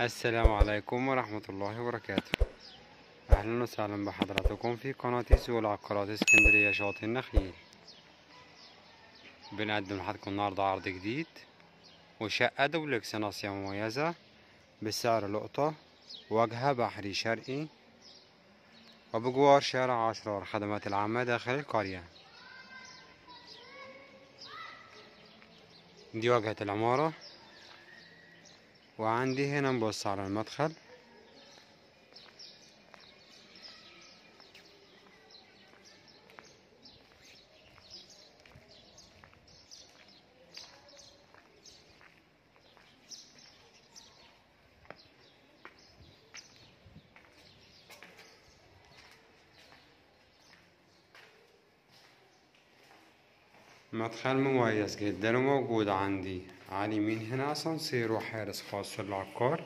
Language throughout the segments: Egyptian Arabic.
السلام عليكم ورحمة الله وبركاته أهلا وسهلا بحضراتكم في قناة سوق العقارات اسكندرية شاطئ النخيل بنقدم لحضراتكم النهاردة عرض جديد وشقة دوبلكس ناصية مميزة بسعر لقطة واجهة بحري شرقي وبجوار شارع عشرة الخدمات العامة داخل القرية دي واجهة العمارة وعندي هنا نبص على المدخل مدخل مميز جدا وموجود عندي على اليمين هنا اسانسير وحارس خاص للعقار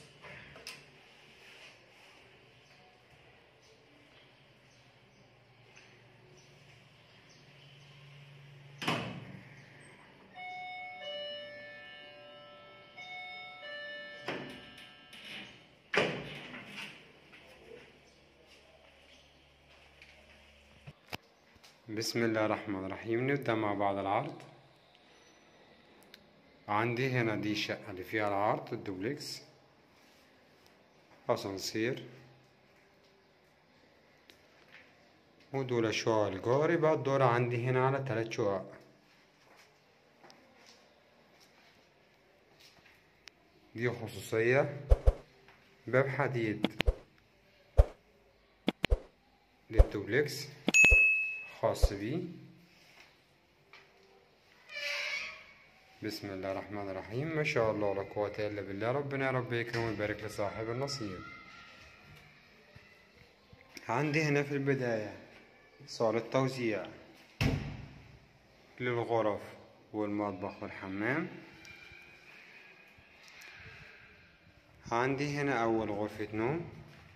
بسم الله الرحمن الرحيم نبدأ مع بعض العرض عندي هنا دي الشقة اللي فيها العرض الدوبلكس أسانسير ودول شقق الجار يبقى الدور عندي هنا على تلات شقق دي خصوصية باب حديد للدوبلكس خاص بيه بسم الله الرحمن الرحيم ما شاء الله لا قوة إلا بالله ربنا يا رب يكرم ويبارك لصاحب النصيب عندي هنا في البداية صالة توزيع للغرف والمطبخ والحمام عندي هنا أول غرفة نوم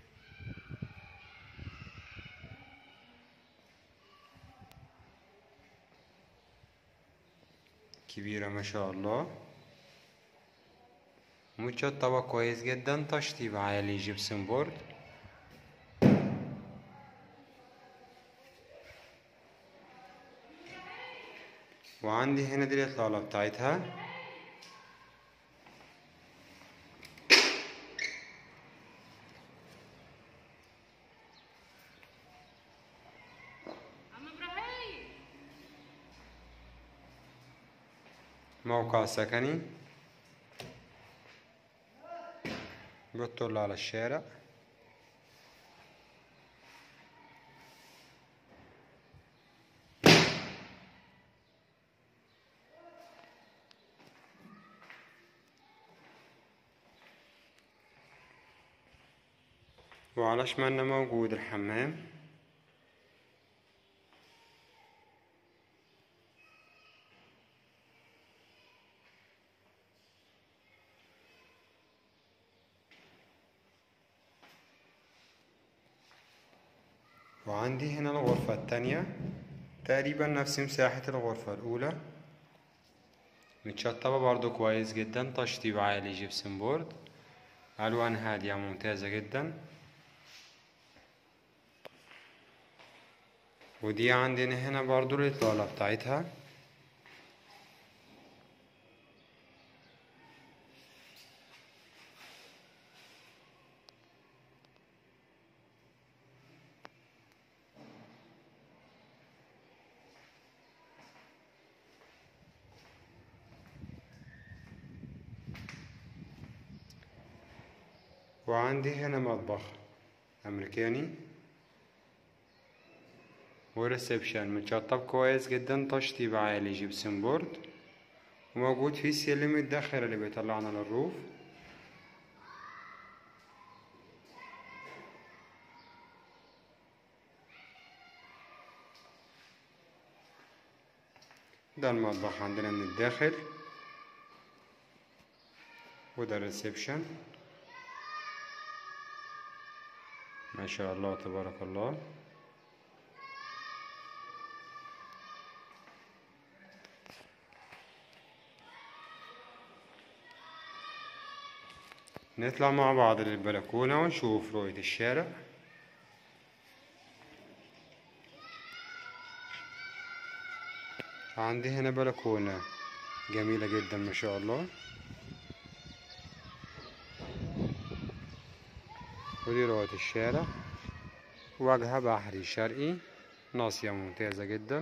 كبيرة ما شاء الله متشطبة كويس جدا تشطيب عالي جبسن بورد وعندي هنا دي الإطلالة بتاعتها موقع سكني بتطل على الشارع وعلى شمالنا موجود الحمام وعندي هنا الغرفة التانية تقريبا نفس مساحة الغرفة الأولى متشطبة برضو كويس جدا تشطيب عالي جبسن بورد ألوان هادية ممتازة جدا ودي عندنا هنا برضو الإطلالة بتاعتها وعندي هنا مطبخ أمريكاني وريسبشن متشطب كويس جدا تشطيب عالي جبسن بورد وموجود فيه السلم الداخلي اللي بيطلعنا للروف ده المطبخ عندنا من الداخل وده الريسبشن ما شاء الله تبارك الله نطلع مع بعض للبلكونة ونشوف رؤية الشارع عندي هنا بلكونة جميلة جدا ما شاء الله ودي رؤية الشارع واجهة بحري شرقي ناصية ممتازة جدا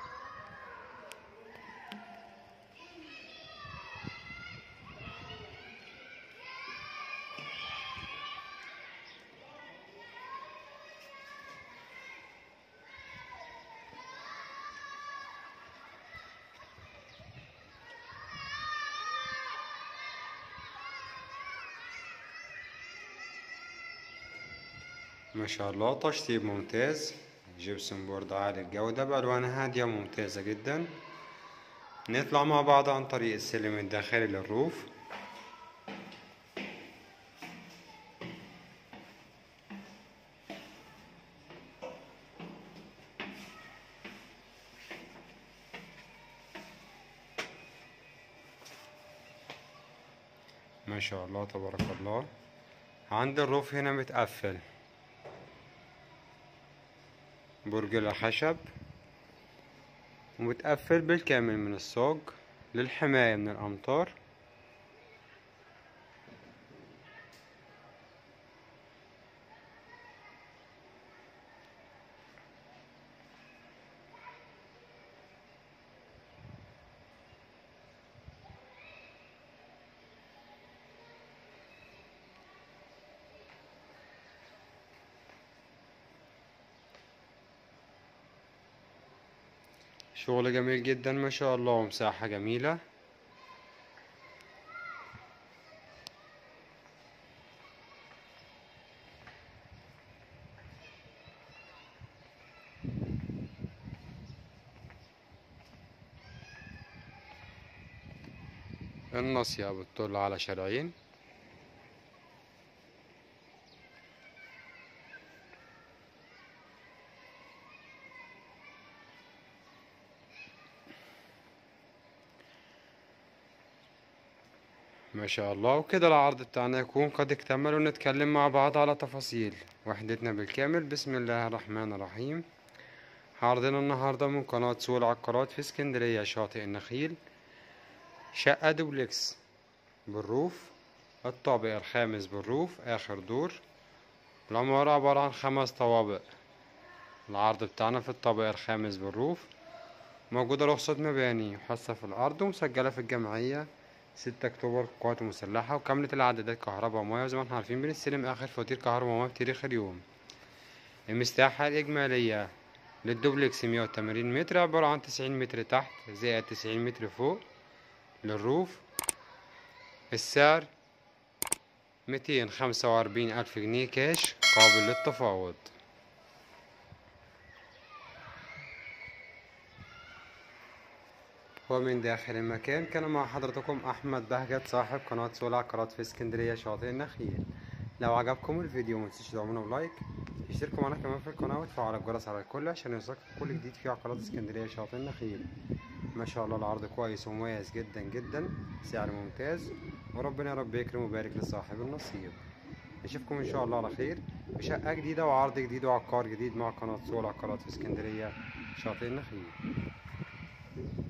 ما شاء الله تشطيب ممتاز جبسن بورد عالي الجودة بألوانها هادية ممتازة جدا نطلع مع بعض عن طريق السلم الداخلي للروف ما شاء الله تبارك الله عند الروف هنا متقفل برج الخشب ومتقفل بالكامل من الصاج للحماية من الأمطار شغل جميل جدا ما شاء الله ومساحة جميلة الناصية بتطل على شارعين ما شاء الله وكده العرض بتاعنا يكون قد اكتمل ونتكلم مع بعض على تفاصيل وحدتنا بالكامل بسم الله الرحمن الرحيم عرضنا النهاردة من قناة سوق العقارات في اسكندرية شاطئ النخيل شقة دوبلكس بالروف الطابق الخامس بالروف آخر دور العمارة عبارة عن خمس طوابق العرض بتاعنا في الطابق الخامس بالروف موجودة رخصة مباني وحصة في الأرض ومسجلة في الجمعية ستة أكتوبر قوات مسلحة وكاملة العدادات كهرباء ومياه وزي ما احنا عارفين بنستلم آخر فواتير كهرباء ومياه بتاريخ اليوم المساحة الإجمالية للدوبلكس مية وتمانين متر عبارة عن تسعين متر تحت زائد تسعين متر فوق للروف السعر ميتين خمسة وأربعين ألف جنيه كاش قابل للتفاوض ومن داخل المكان كان مع حضرتكم أحمد بهجت صاحب قناة سوق العقارات في اسكندرية شاطئ النخيل لو عجبكم الفيديو متنسوش تدعمونا بلايك اشتركوا معنا كمان في القناة وتفعلوا الجرس على الكل عشان يوصلكم كل جديد في عقارات اسكندرية شاطئ النخيل ما شاء الله العرض كويس ومميز جدا جدا سعر ممتاز وربنا يا رب يكرم ويبارك لصاحب النصيب نشوفكم ان شاء الله على خير بشقة جديدة وعرض جديد وعقار جديد مع قناة سوق العقارات في اسكندرية شاطئ النخيل